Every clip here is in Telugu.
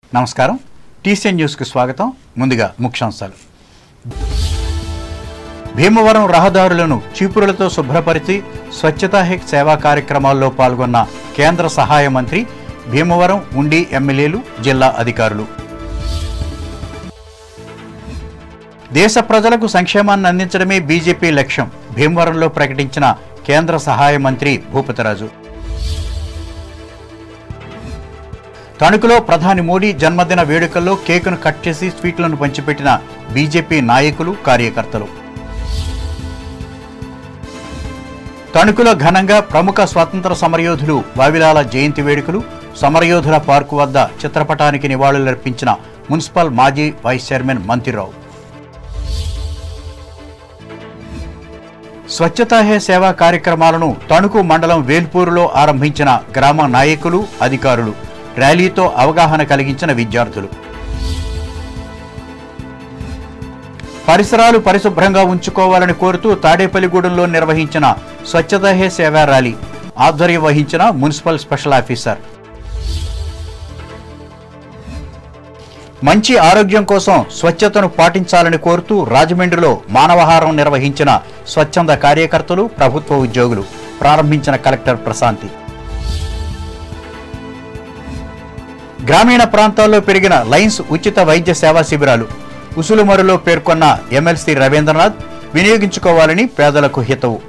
నమస్కారం టీసీఎన్ న్యూస్కి స్వాగతం ముందుగా ముఖ్యాంశాలు భీమవరం రహదారులను చీపురులతో శుభ్రపరిచి స్వచ్ఛతా హెక్ సేవా కార్యక్రమాల్లో పాల్గొన్న కేంద్ర సహాయ మంత్రి భీమవరం ఉండి ఎమ్మెల్యేలు జిల్లా అధికారులు దేశ ప్రజలకు సంక్షేమాన్ని అందించడమే బీజేపీ లక్ష్యం భీమవరంలో ప్రకటించిన కేంద్ర సహాయ మంత్రి భూపతిరాజు తణుకులో ప్రధాని మోడీ జన్మదిన వేడుకల్లో కేకును కట్ చేసి స్వీట్లను పంచిపెట్టిన బీజేపీ నాయకులు కార్యకర్తలు తణుకులో ఘనంగా ప్రముఖ స్వాతంత్ర సమరయోధులు వావిలాల జయంతి వేడుకలు సమరయోధుల పార్కు వద్ద చిత్రపటానికి నివాళులర్పించిన మున్సిపల్ మాజీ వైస్ చైర్మన్ మంతిరావు స్వచ్ఛతా హే సేవా కార్యక్రమాలను తణుకు మండలం వేల్పూరులో ఆరంభించిన గ్రామ నాయకులు అధికారులు ర్యాలీతో అవగాహన కలిగించిన విద్యార్థులు పరిసరాలు పరిశుభ్రంగా ఉంచుకోవాలని కోరుతూ తాడేపల్లిగూడెంలో నిర్వహించిన స్వచ్ఛతా హే సేవా ర్యాలీ ఆధ్వర్యం వహించిన మున్సిపల్ స్పెషల్ ఆఫీసర్ మంచి ఆరోగ్యం కోసం స్వచ్ఛతను పాటించాలని కోరుతూ రాజమండ్రిలో మానవహారం నిర్వహించిన స్వచ్ఛంద కార్యకర్తలు ప్రభుత్వ ఉద్యోగులు ప్రారంభించిన కలెక్టర్ ప్రశాంతి గ్రామీణ ప్రాంతాల్లో పెరిగిన లైన్స్ ఉచిత వైద్య సేవా శిబిరాలు ఉసులుమరులో పేర్కొన్న ఎమ్మెల్సీ రవీంద్రనాథ్ వినియోగించుకోవాలని పేదలకు హితవు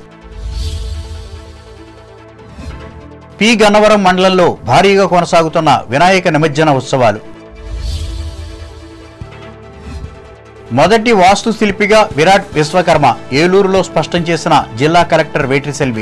పి గన్నవరం మండలంలో భారీగా కొనసాగుతున్న వినాయక నిమజ్జన ఉత్సవాలు మొదటి వాస్తు శిల్పిగా విరాట్ విశ్వకర్మ ఏలూరులో స్పష్టం చేసిన జిల్లా కలెక్టర్ వేట్రిసెల్వి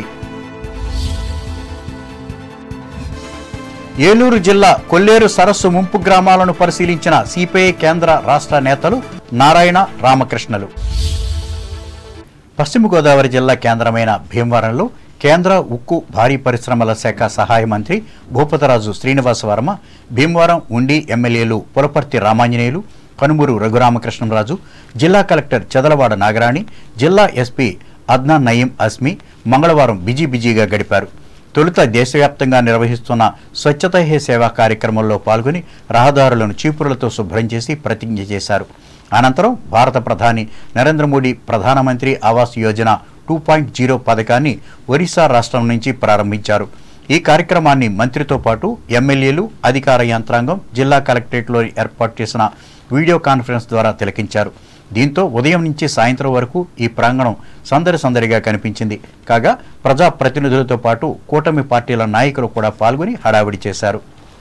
ఏలూరు జిల్లా కొల్లేరు సరస్సు ముంపు గ్రామాలను పరిశీలించిన సిపిఐ కేంద్ర రాష్ట్ర నేతలు నారాయణ రామకృష్ణలు పశ్చిమ గోదావరి జిల్లా కేంద్రమైన భీమవరంలో కేంద్ర ఉక్కు భారీ పరిశ్రమల శాఖ సహాయ మంత్రి భూపతరాజు శ్రీనివాస వర్మ భీమవరం ఉండి ఎమ్మెల్యేలు పులపర్తి రామాంజనేయులు కనుమూరు రఘురామకృష్ణరాజు జిల్లా కలెక్టర్ చెదలవాడ నాగరాణి జిల్లా ఎస్పీ అద్నాన్ నయీం అస్మి మంగళవారం బిజీ బిజీగా గడిపారు తొలుత దేశవ్యాప్తంగా నిర్వహిస్తున్న స్వచ్ఛత హే సేవా కార్యక్రమంలో పాల్గొని రహదారులను చీపురులతో శుభ్రం చేసి ప్రతిజ్ఞ చేశారు అనంతరం భారత ప్రధాని Narendra Modi Pradhan Mantri Awas Yojana two point zero పథకాన్ని ఒరిస్సా రాష్ట్రం నుంచి ప్రారంభించారు ఈ కార్యక్రమాన్ని మంత్రితో పాటు ఎమ్మెల్యేలు అధికార యంత్రాంగం జిల్లా కలెక్టరేట్లో ఏర్పాటు చేసిన వీడియో కాన్ఫరెన్స్ ద్వారా తిలకించారు దీంతో ఉదయం నుంచి సాయంత్రం వరకు ఈ ప్రాంగణం సందడి సందడిగా కనిపించింది కాగా ప్రజా ప్రతినిధులతో పాటు కూటమి పార్టీల నాయకులు కూడా పాల్గొని హడావిడి చేశారు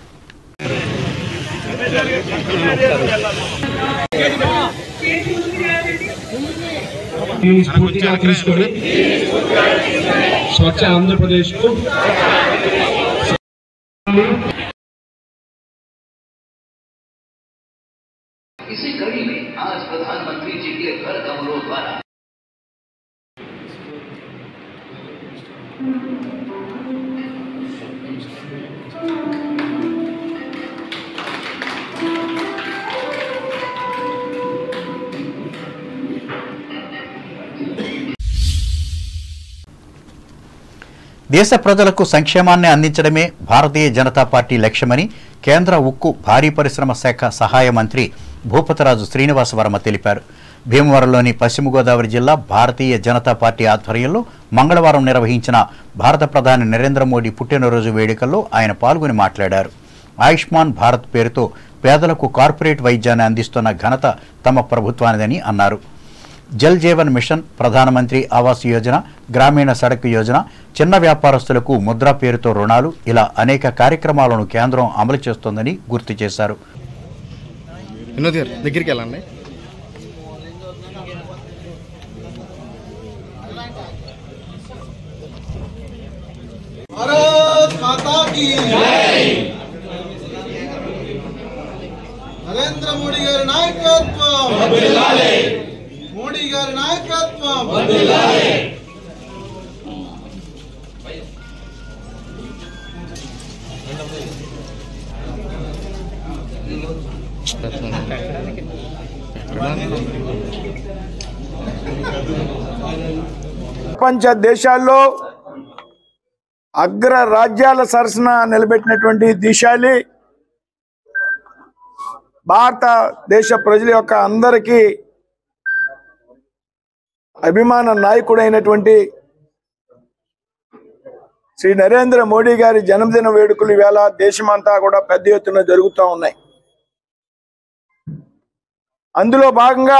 ఈ స్ఫూర్తిగా తీసుకొని స్వచ్ఛ ఆంధ్రప్రదేశ్ కు इसी कड़ी में आज प्रधानमंत्री जी के घर कमरों द्वारा దేశ ప్రజలకు సంక్షేమాన్ని అందించడమే భారతీయ జనతా పార్టీ లక్ష్యమని కేంద్ర ఉక్కు భారీ పరిశ్రమ శాఖ సహాయ మంత్రి భూపతరాజు శ్రీనివాస వర్మ తెలిపారు భీమవరంలోని పశ్చిమ గోదావరి జిల్లా భారతీయ జనతా పార్టీ ఆధ్వర్యంలో మంగళవారం నిర్వహించిన భారత ప్రధాని నరేంద్ర మోడీ పుట్టినరోజు వేడుకల్లో ఆయన పాల్గొని మాట్లాడారు ఆయుష్మాన్ భారత్ పేరుతో పేదలకు కార్పొరేట్ వైద్యాన్ని అందిస్తున్న ఘనత తమ ప్రభుత్వానిదని అన్నారు జల్ జీవన్ మిషన్ ప్రధానమంత్రి ఆవాస్ యోజన గ్రామీణ సడక్ యోజన చిన్న వ్యాపారస్తులకు ముద్రా పేరుతో రుణాలు ఇలా అనేక కార్యక్రమాలను కేంద్రం అమలు చేస్తోందని గుర్తు చేశారు వినోద్ గారు దగ్గరికి వెళ్ళండి भारत माता की నరేంద్ర మోడీ గారి నాయకత్వం మోడీ గారి నాయకత్వం ప్రపంచ దేశాల్లో అగ్ర రాజ్యాల సరసన నిలబెట్టినటువంటి దేశాలే భారతదేశ ప్రజల యొక్క అందరికీ అభిమాన నాయకుడైనటువంటి శ్రీ నరేంద్ర మోడీ గారి జన్మదిన వేడుకలు ఈవేళ దేశమంతా కూడా పెద్ద ఎత్తున జరుగుతూ ఉన్నాయి అందులో భాగంగా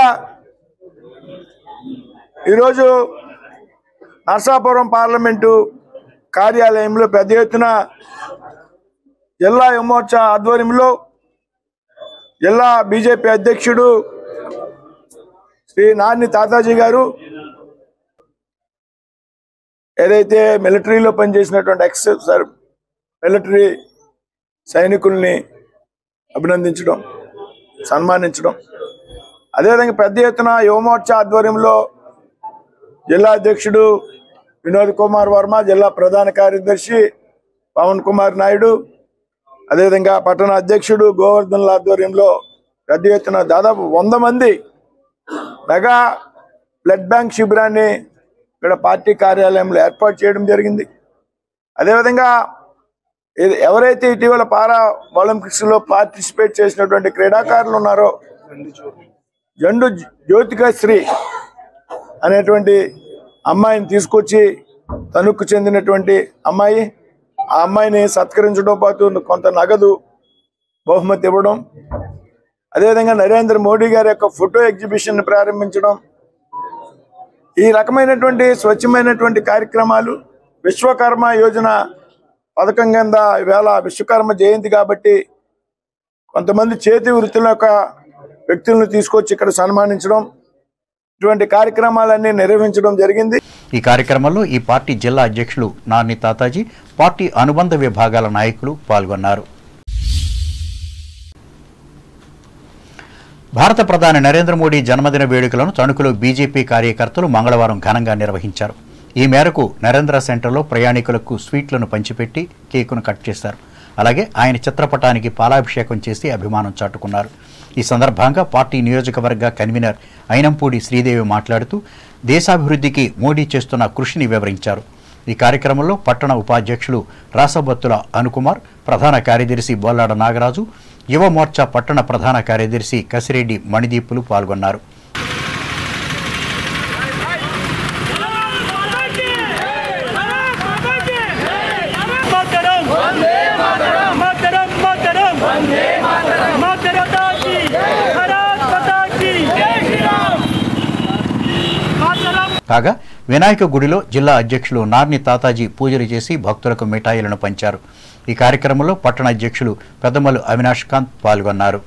ఈరోజు నర్సాపురం పార్లమెంటు కార్యాలయంలో పెద్ద ఎత్తున జిల్లా యువమోర్చా ఆధ్వర్యంలో జిల్లా బీజేపీ అధ్యక్షుడు శ్రీ నాని తాతాజీ గారు ఏదైతే మిలిటరీలో పనిచేసినటువంటి ఎక్స్ సర్ మిలిటరీ సైనికుల్ని అభినందించడం సన్మానించడం అదేవిధంగా పెద్ద ఎత్తున యువమోర్చా ఆధ్వర్యంలో జిల్లా అధ్యక్షుడు వినోద్ కుమార్ వర్మ జిల్లా ప్రధాన కార్యదర్శి పవన్ కుమార్ నాయుడు అదేవిధంగా పట్టణ అధ్యక్షుడు గోవర్ధన్ ఆధ్వర్యంలో పెద్ద ఎత్తున దాదాపు వంద మంది మెగా బ్లడ్ బ్యాంక్ శిబిరాన్ని ఇక్కడ పార్టీ కార్యాలయంలో ఏర్పాటు చేయడం జరిగింది అదేవిధంగా ఇది- ఎవరైతే ఇటీవల పారా ఒలింపిక్స్ లో పార్టిసిపేట్ చేసినటువంటి క్రీడాకారులు ఉన్నారో జండు జ్యోతికశ్రీ అనేటువంటి అమ్మాయిని తీసుకొచ్చి తణుకు చెందినటువంటి అమ్మాయి ఆ అమ్మాయిని సత్కరించడం పాటు కొంత నగదు బహుమతి ఇవ్వడం అదేవిధంగా నరేంద్ర మోడీ గారి యొక్క ఫోటో ఎగ్జిబిషన్ ప్రారంభించడం ఈ రకమైనటువంటి స్వచ్ఛమైనటువంటి కార్యక్రమాలు విశ్వకర్మ యోజన పథకం కింద ఈవేళ విశ్వకర్మ జయంతి కాబట్టి కొంతమంది చేతి వృత్తుల యొక్క వ్యక్తులను తీసుకొచ్చి ఇక్కడ సన్మానించడం ఇటువంటి కార్యక్రమాలన్నీ నిర్వహించడం జరిగింది ఈ కార్యక్రమంలో ఈ పార్టీ జిల్లా అధ్యక్షులు నాని తాతాజీ పార్టీ అనుబంధ విభాగాల నాయకులు పాల్గొన్నారు భారత ప్రధాని నరేంద్ర మోడీ జన్మదిన వేడుకలను తణుకులో బీజేపీ కార్యకర్తలు మంగళవారం ఘనంగా నిర్వహించారు ఈ మేరకు నరేంద్ర సెంటర్లో ప్రయాణికులకు స్వీట్లను పంచిపెట్టి కేకును కట్ చేశారు అలాగే ఆయన చిత్రపటానికి పాలాభిషేకం చేసి అభిమానం చాటుకున్నారు ఈ సందర్భంగా పార్టీ నియోజకవర్గ కన్వీనర్ అయినంపూడి శ్రీదేవి మాట్లాడుతూ దేశాభివృద్ధికి మోడీ చేస్తున్న కృషిని వివరించారు ఈ కార్యక్రమంలో పట్టణ ఉపాధ్యక్షులు రాసబత్తుల అనుకుమార్ ప్రధాన కార్యదర్శి బొల్లాడ నాగరాజు యువ మోర్చా పట్టణ ప్రధాన కార్యదర్శి కసిరెడ్డి మణిదీపులు పాల్గొన్నారు కాగా వినాయక గుడిలో జిల్లా అధ్యక్షులు నార్ని తాతాజీ పూజలు చేసి భక్తులకు మిఠాయిలను పంచారు ఈ కార్యక్రమంలో పట్టణ అధ్యక్షులు పెద్దమల్లు అవినాష్ కాంత్ పాల్గొన్నారు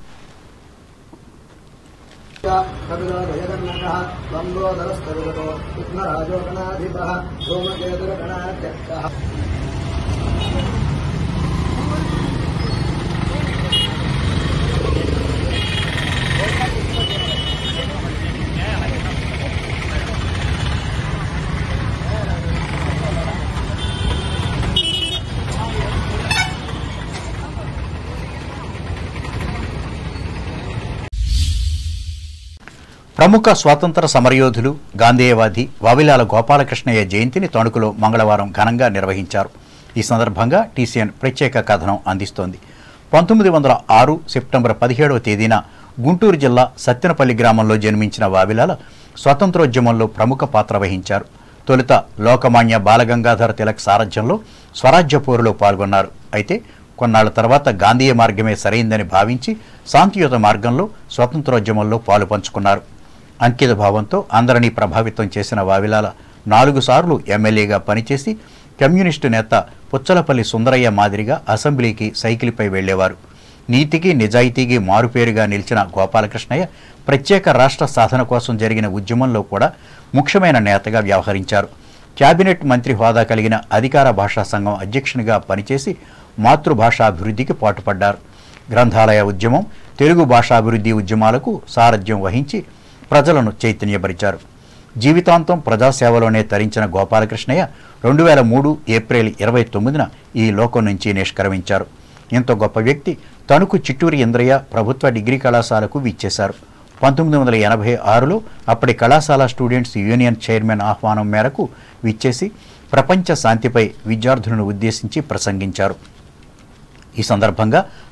ప్రముఖ స్వాతంత్ర సమరయోధులు గాంధేయవాది వావిలాల గోపాలకృష్ణయ్య జయంతిని తణుకులో మంగళవారం ఘనంగా నిర్వహించారు ఈ సందర్భంగా టీసీఎన్ ప్రత్యేక కథనం అందిస్తోంది పంతొమ్మిది వందల ఆరు సెప్టెంబర్ పదిహేడవ తేదీన గుంటూరు జిల్లా సత్తెనపల్లి గ్రామంలో జన్మించిన వావిలాల స్వాతంత్రోద్యమంలో ప్రముఖ పాత్ర వహించారు తొలుత లోకమాన్య బాలగంగాధర తిలక్ సారథ్యంలో స్వరాజ్య పోరులో పాల్గొన్నారు అయితే కొన్నాళ్ల తర్వాత గాంధీయ మార్గమే సరైందని భావించి శాంతియుత మార్గంలో స్వతంత్రోద్యమంలో పాలు పంచుకున్నారు అంకిత భావంతో అందరినీ ప్రభావితం చేసిన వావిలాల నాలుగు సార్లు ఎమ్మెల్యేగా పనిచేసి కమ్యూనిస్టు నేత పుచ్చలపల్లి సుందరయ్య మాదిరిగా అసెంబ్లీకి సైకిల్పై వెళ్లేవారు నీతికి నిజాయితీకి మారుపేరుగా నిలిచిన గోపాలకృష్ణయ్య ప్రత్యేక రాష్ట్ర సాధన కోసం జరిగిన ఉద్యమంలో కూడా ముఖ్యమైన నేతగా వ్యవహరించారు కేబినెట్ మంత్రి హోదా కలిగిన అధికార భాషా సంఘం అధ్యక్షునిగా పనిచేసి మాతృభాషాభివృద్ధికి పాటుపడ్డారు గ్రంథాలయ ఉద్యమం తెలుగు భాషాభివృద్ధి ఉద్యమాలకు సారథ్యం వహించి ప్రజలను చైతన్యపరిచారు జీవితాంతం ప్రజాసేవలోనే తరించిన గోపాలకృష్ణయ్య రెండు వేల మూడు ఏప్రిల్ ఇరవై తొమ్మిదిన ఈ లోకం నుంచి నిష్క్రమించారు ఇంత గొప్ప వ్యక్తి తణుకు చిట్టూరి ఇంద్రయ్య ప్రభుత్వ డిగ్రీ కళాశాలకు విచ్చేశారు పంతొమ్మిది వందల ఎనభై ఆరులో అప్పటి కళాశాల స్టూడెంట్స్ యూనియన్ చైర్మన్ ఆహ్వానం మేరకు విచ్చేసి ప్రపంచ శాంతిపై విద్యార్థులను ఉద్దేశించి ప్రసంగించారు ఈ సందర్భంగా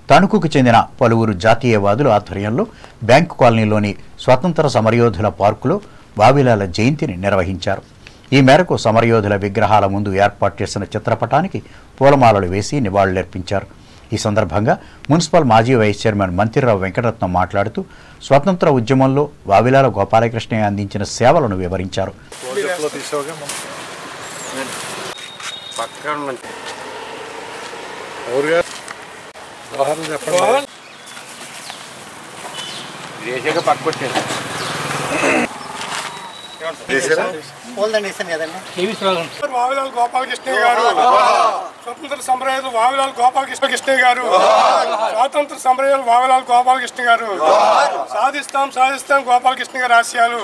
తణుకుకు చెందిన పలువురు జాతీయవాదుల ఆధ్వర్యంలో బ్యాంకు కాలనీలోని స్వతంత్ర సమరయోధుల పార్కులో వావిలాల జయంతిని నిర్వహించారు ఈ మేరకు సమరయోధుల విగ్రహాల ముందు ఏర్పాటు చేసిన చిత్రపటానికి పూలమాలలు వేసి నివాళులర్పించారు ఈ సందర్భంగా మున్సిపల్ మాజీ వైస్ చైర్మన్ మంత్రిరావు వెంకటరత్నం మాట్లాడుతూ స్వతంత్ర ఉద్యమంలో వావిలాల గోపాలకృష్ణయ్య అందించిన సేవలను వివరించారు వావిలాల్ గోపాలకృష్ణ గారు స్వతంత్ర సమరయోధులు వావిలాల్ గోపాలకృష్ణ కృష్ణ గారు స్వాతంత్ర సమరయోధులు వావిలాల్ గోపాలకృష్ణ గారు సాధిస్తాం సాధిస్తాం గోపాలకృష్ణ గారి ఆశయాలు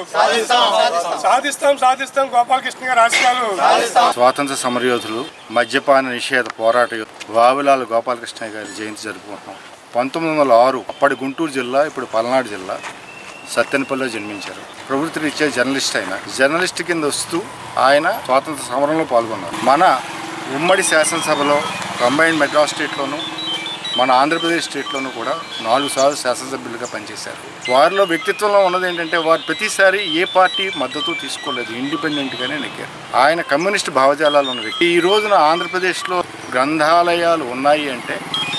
సాధిస్తాం సాధిస్తాం గోపాలకృష్ణ గారి ఆశయాలు స్వాతంత్ర సమరయోధులు మద్యపాన నిషేధ పోరాట యోధులు వావిలాల గోపాలకృష్ణ గారి జయంతి జరుపుకుంటున్నాం పంతొమ్మిది వందల ఆరు అప్పటి గుంటూరు జిల్లా ఇప్పుడు పల్నాడు జిల్లా సత్తెనపల్లిలో జన్మించారు ప్రవృత్తి రీత్యా జర్నలిస్ట్ అయిన జర్నలిస్ట్ కింద వస్తూ ఆయన స్వాతంత్ర సమరంలో పాల్గొన్నారు మన ఉమ్మడి శాసనసభలో కంబైన్డ్ మెడ్రాస్ స్టేట్లోను మన ఆంధ్రప్రదేశ్ స్టేట్లోనూ కూడా నాలుగు సార్లు శాసనసభ్యులుగా పనిచేశారు వారిలో వ్యక్తిత్వంలో ఉన్నది ఏంటంటే వారు ప్రతిసారి ఏ పార్టీ మద్దతు తీసుకోలేదు ఇండిపెండెంట్గానే నెగ్గారు ఆయన కమ్యూనిస్ట్ భావజాలాలు ఉన్న వ్యక్తి ఈ రోజున ఆంధ్రప్రదేశ్లో గ్రంథాలయాలు ఉన్నాయి అంటే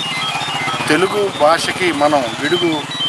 తెలుగు భాషకి మనం విడుగు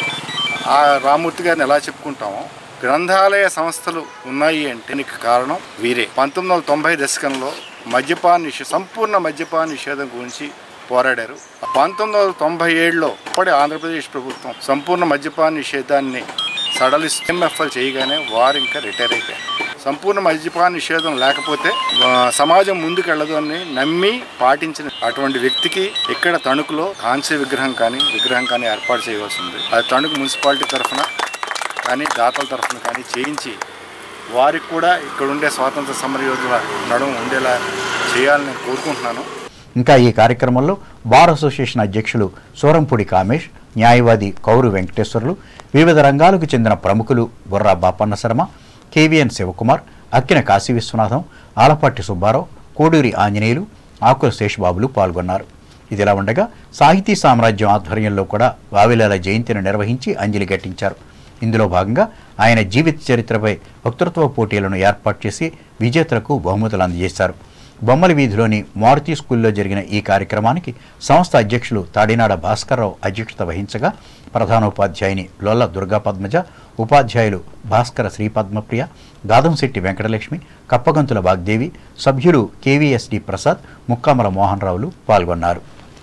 ఆ రామూర్తి గారిని ఎలా చెప్పుకుంటామో గ్రంథాలయ సంస్థలు ఉన్నాయి అంటే దీనికి కారణం వీరే పంతొమ్మిది వందల తొంభై దశకంలో మద్యపాన నిషేధం సంపూర్ణ మద్యపాన నిషేధం గురించి పోరాడారు పంతొమ్మిది వందల తొంభై ఏడులో అప్పటి ఆంధ్రప్రదేశ్ ప్రభుత్వం సంపూర్ణ మద్యపాన నిషేధాన్ని సడలిస్తూ ఎంఎఫ్ఎల్ చేయగానే వారు ఇంకా రిటైర్ అయిపోయారు సంపూర్ణ మద్యపాన నిషేధం లేకపోతే ఆ, సమాజం ముందుకెళ్ళదు అని నమ్మి పాటించిన అటువంటి వ్యక్తికి ఇక్కడ తణుకులో కాంస్య విగ్రహం కానీ విగ్రహం కానీ ఏర్పాటు చేయవలసి ఉంది అది తణుకు మున్సిపాలిటీ తరఫున కానీ దాతల తరఫున కానీ చేయించి వారికి కూడా ఇక్కడ ఉండే స్వాతంత్ర సమరయోధుల నడుము ఉండేలా చేయాలని నేను కోరుకుంటున్నాను ఇంకా ఈ కార్యక్రమంలో బార్ అసోసియేషన్ అధ్యక్షులు సూరంపూడి కామేష్ న్యాయవాది కౌరు వెంకటేశ్వర్లు వివిధ రంగాలకు చెందిన ప్రముఖులు బుర్రా బాపన్న శర్మ కేవీఎన్ శివకుమార్ అక్కిన కాశీ విశ్వనాథం ఆలపాటి సుబ్బారావు కోడూరి ఆంజనేయులు ఆకుల శేషబాబులు పాల్గొన్నారు ఇదిలా ఉండగా సాహితీ సామ్రాజ్యం ఆధ్వర్యంలో కూడా వావిలాల జయంతిని నిర్వహించి అంజలి ఘటించారు ఇందులో భాగంగా ఆయన జీవిత చరిత్రపై వక్తృత్వ పోటీలను ఏర్పాటు చేసి విజేతలకు బహుమతులు అందజేశారు బొమ్మల వీధిలోని మారుతి స్కూల్లో జరిగిన ఈ కార్యక్రమానికి సంస్థ అధ్యక్షులు తాడినాడ భాస్కర్రావు అధ్యక్షత వహించగా ప్రధానోపాధ్యాయుని లొల్ల దుర్గా పద్మజ ఉపాధ్యాయులు భాస్కర శ్రీపద్మప్రియ గాదంశెట్టి వెంకటలక్ష్మి కప్పగంతుల వాగ్దేవి సభ్యులు కేవీఎస్డి ప్రసాద్ ముక్కామల మోహన్ రావులు పాల్గొన్నారు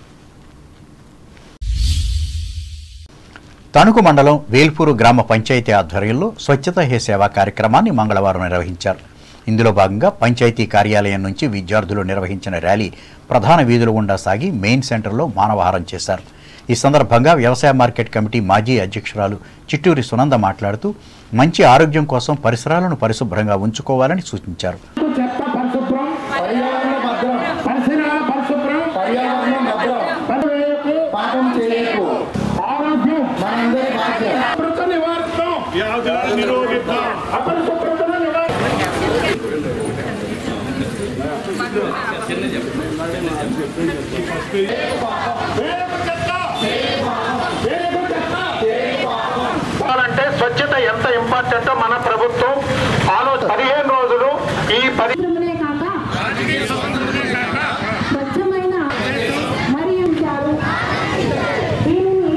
తణుకు మండలం వేల్పూరు గ్రామ పంచాయతీ ఆధ్వర్యంలో స్వచ్ఛత హే సేవా కార్యక్రమాన్ని మంగళవారం నిర్వహించారు ఇందులో భాగంగా పంచాయతీ కార్యాలయం నుంచి విద్యార్థులు నిర్వహించిన ర్యాలీ ప్రధాన వీధులు గుండా సాగి మెయిన్ సెంటర్లో మానవహారం చేశారు ఈ సందర్భంగా వ్యవసాయ మార్కెట్ కమిటీ మాజీ అధ్యక్షురాలు చిట్టూరి సునంద మాట్లాడుతూ మంచి ఆరోగ్యం కోసం పరిసరాలను పరిశుభ్రంగా ఉంచుకోవాలని సూచించారు చెత్త పరిశుభ్రం పర్యావరణ భద్రం పరిసరాల పరిశుభ్రం పర్యావరణ భద్రం పర్యావరణకు పాపం చేయకు ఆరోగ్యం మనందరి బాధ్యత అపరిశుభ్రత నివారిస్తాం వ్యాధులను నిరోధిద్దాం అపరిశుభ్రతను నివారిస్తాం అంటే స్వచ్ఛత ఎంత ఇంపార్టెంటో మన ప్రభుత్వం ఆలోచన పదిహేను రోజులు ఈ పది స్వతంత్రమే కాక స్వచ్ఛమైన మరించారు దీనిని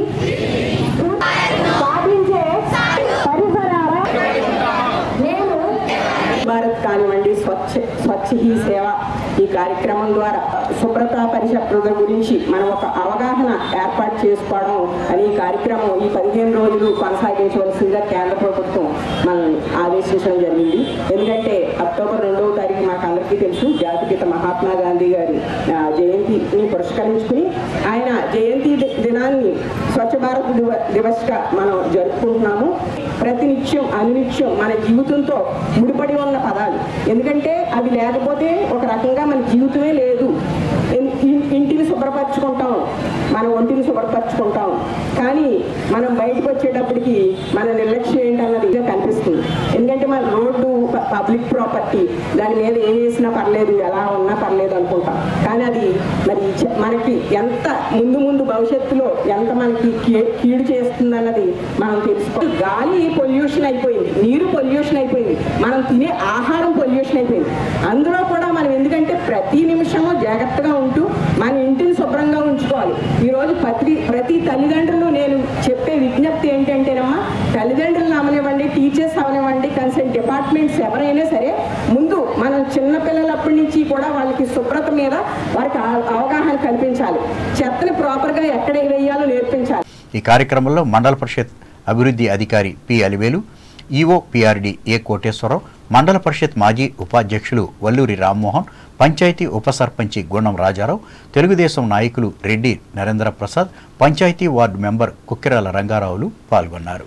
పాటించే పరిసరాల నేను భారత్ కానివ్వండి స్వచ్ఛ స్వచ్ఛ హీ సేవ ఈ కార్యక్రమం ద్వారా శుభ్రత పరిశుభ్రత గురించి మనం ఒక అవగాహన ఏర్పాటు చేసుకోవడం అని ఈ కార్యక్రమం ఈ పదిహేను రోజులు కొనసాగించవలసిందిగా కేంద్ర ప్రభుత్వం మనల్ని ఆదేశించడం జరిగింది ఎందుకంటే అక్టోబర్ రెండవ తారీఖు మాకు అందరికీ తెలుసు జాతిపిత మహాత్మా గాంధీ గారి ఆ, జయంతిని పురస్కరించుకుని ఆయన జయంతి ది- దినాన్ని స్వచ్ఛ భారత్ దివ- దివస్గా మనం జరుపుకుంటున్నాము ప్రతినిత్యం అనునిత్యం మన జీవితంతో ముడిపడి ఉన్న పదాలు ఎందుకంటే అవి లేకపోతే ఒక రకంగా మన జీవితమే లేదు ఇన్- ఇన్- ఇంటిని శుభ్రపరచుకుంటాం మన ఒంటిని శుభ్రపరచుకుంటాం కానీ మనం బయటకు వచ్చేటప్పటికి మన నిర్లక్ష్యం ఏంటన్నది ఇదే కనిపిస్తుంది ఎందుకంటే మన రోడ్డు ప- పబ్లిక్ ప్రాపర్టీ దాని మీద ఏం వేసినా పర్లేదు ఎలా ఉన్నా పర్లేదు అనుకుంటాం కానీ అది మరి చ- మనకి ఎంత ముందు ముందు భవిష్యత్తులో ఎంత మనకి కీ- కీడు చేస్తుందన్నది మనం తెలుసుకో గాలి పొల్యూషన్ అయిపోయింది నీరు పొల్యూషన్ అయిపోయింది మనం తినే ఆహారం పొల్యూషన్ అయిపోయింది అందులో కూడా మనం ఎందుకంటే ప్రతి నిమిషము జాగ్రత్తగా ఉంటూ మన ఇంటిని శుభ్రంగా ఉంచుకోవాలి ఈరోజు ప్రతి ప్రతి తల్లిదండ్రులు నేను చెప్పే విజ్ఞప్తి ఏంటంటేనమ్మా తల్లిదండ్రులను అవనివ్వండి టీచర్స్ అవనివ్వండి కన్సర్న్ డిపార్ట్మెంట్స్ ఎవరైనా సరే ముందు మనం చిన్నపిల్లలప్పటి నుంచి కూడా వాళ్ళకి శుభ్రత మీద వారికి ఆ- అవగాహన కల్పించాలి చెత్తని ప్రాపర్గా ఎక్కడ వేయాలో నేర్పించాలి ఈ కార్యక్రమంలో మండల పరిషత్ అభివృద్ధి అధికారి P Alivelu EO PRD A Koteswararao మండల పరిషత్ మాజీ ఉపాధ్యక్షులు వల్లూరి రామ్మోహన్ పంచాయతీ ఉప సర్పంచి గుణం రాజారావు తెలుగుదేశం నాయకులు రెడ్డి నరేంద్ర ప్రసాద్ పంచాయతీ వార్డు మెంబర్ కుక్కిరాల రంగారావులు పాల్గొన్నారు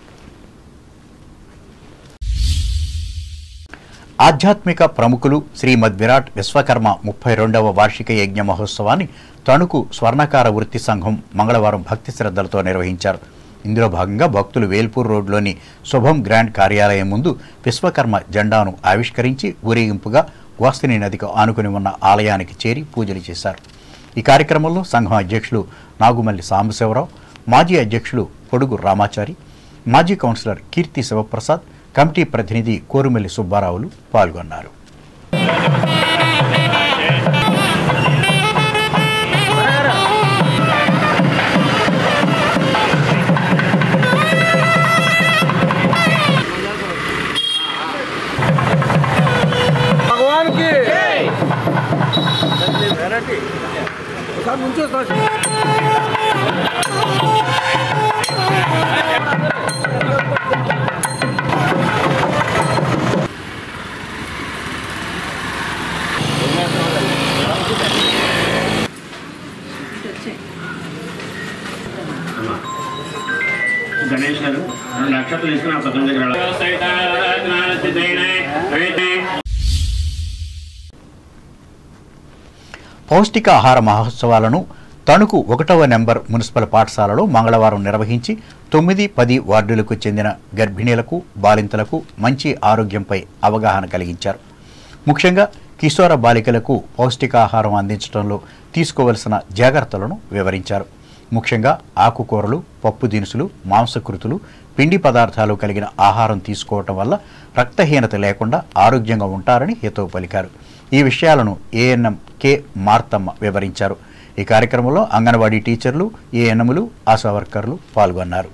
ఆధ్యాత్మిక ప్రముఖులు శ్రీమద్ విరాట్ విశ్వకర్మ ముప్పై రెండవ వార్షిక యజ్ఞ మహోత్సవాన్ని తణుకు స్వర్ణకార వృత్తి సంఘం మంగళవారం భక్తి శ్రద్ధలతో నిర్వహించారు ఇందులో భాగంగా భక్తులు వేల్పూర్ రోడ్లోని శుభం గ్రాండ్ కార్యాలయం ముందు విశ్వకర్మ జెండాను ఆవిష్కరించి ఊరేగింపుగా గోస్తని నదికి ఆనుకుని ఉన్న ఆలయానికి చేరి పూజలు చేశారు ఈ కార్యక్రమంలో సంఘం అధ్యక్షులు నాగుమల్లి సాంబశివరావు మాజీ అధ్యక్షులు పొడుగు రామాచారి మాజీ కౌన్సిలర్ కీర్తి శివప్రసాద్ కమిటీ ప్రతినిధి కోరుమల్లి సుబ్బారావులు పాల్గొన్నారు भगवान की గణేష్ గారు రెండు నక్షత్రాలు తీసుకుని ఆ పక్కన దగ్గర పౌష్టికాహార మహోత్సవాలను తణుకు ఒకటవ నెంబర్ మున్సిపల్ పాఠశాలలో మంగళవారం నిర్వహించి తొమ్మిది పది వార్డులకు చెందిన గర్భిణీలకు బాలింతలకు మంచి ఆరోగ్యంపై అవగాహన కలిగించారు ముఖ్యంగా కిశోర బాలికలకు పౌష్టికాహారం అందించడంలో తీసుకోవలసిన జాగ్రత్తలను వివరించారు ముఖ్యంగా ఆకుకూరలు పప్పు దినుసులు మాంసకృతులు పిండి పదార్థాలు కలిగిన ఆహారం తీసుకోవటం వల్ల రక్తహీనత లేకుండా ఆరోగ్యంగా ఉంటారని హితవు పలికారు ఈ విషయాలను ఏఎన్ఎం కె మార్తమ్మ వివరించారు ఈ కార్యక్రమంలో అంగన్వాడీ టీచర్లు ఏఎన్ఎంలు ఆశా వర్కర్లు పాల్గొన్నారు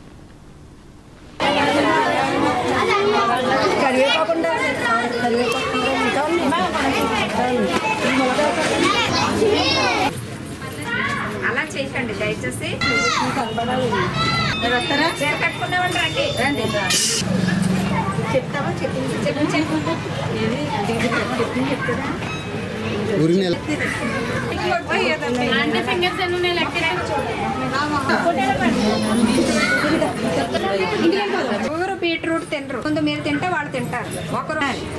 అలా చేయకండి దయచేసి చీర కట్టుకున్నామండి రండి రండి చెప్తావా చెప్పింది చెప్పి చెప్తుందా అన్ని ఫింగర్స్ ఎన్ని ఒకరు బీట్రూట్ తినరు ముందు మీరు తింటే వాళ్ళు తింటారు ఒకరు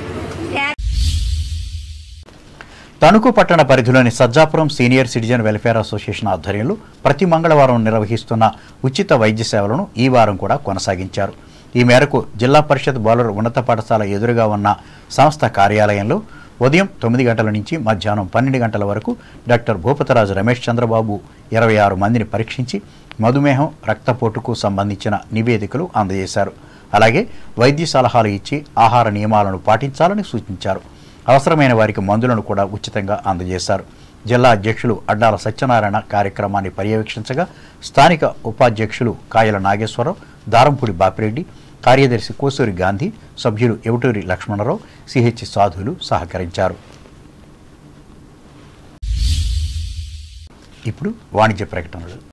తణుకు పట్టణ పరిధిలోని Sajjapuram senior citizen welfare association ఆధ్వర్యంలో ప్రతి మంగళవారం నిర్వహిస్తున్న ఉచిత వైద్య సేవలను ఈ వారం కూడా కొనసాగించారు ఈ మేరకు జిల్లా పరిషత్ బాలుర ఉన్నత పాఠశాల ఎదురుగా ఉన్న సంస్థ కార్యాలయంలో ఉదయం తొమ్మిది గంటల నుంచి మధ్యాహ్నం పన్నెండు గంటల వరకు డాక్టర్ భూపతరాజు రమేష్ చంద్రబాబు ఇరవై ఆరు మందిని పరీక్షించి మధుమేహం రక్తపోటుకు సంబంధించిన నివేదికలు అందజేశారు అలాగే వైద్య సలహాలు ఇచ్చి ఆహార నియమాలను పాటించాలని సూచించారు అవసరమైన వారికి మందులను కూడా ఉచితంగా అందజేశారు జిల్లా అధ్యక్షులు అడ్డాల సత్యనారాయణ కార్యక్రమాన్ని పర్యవేక్షించగా స్థానిక ఉపాధ్యక్షులు కాయల నాగేశ్వరరావు దారంపూడి బాపిరెడ్డి కార్యదర్శి కోసూరి గాంధీ సభ్యులు ఎవటూరి లక్ష్మణరావు సిహెచ్ సాధువులు సహకరించారు ఇప్పుడు వాణిజ్య ప్రకటనలు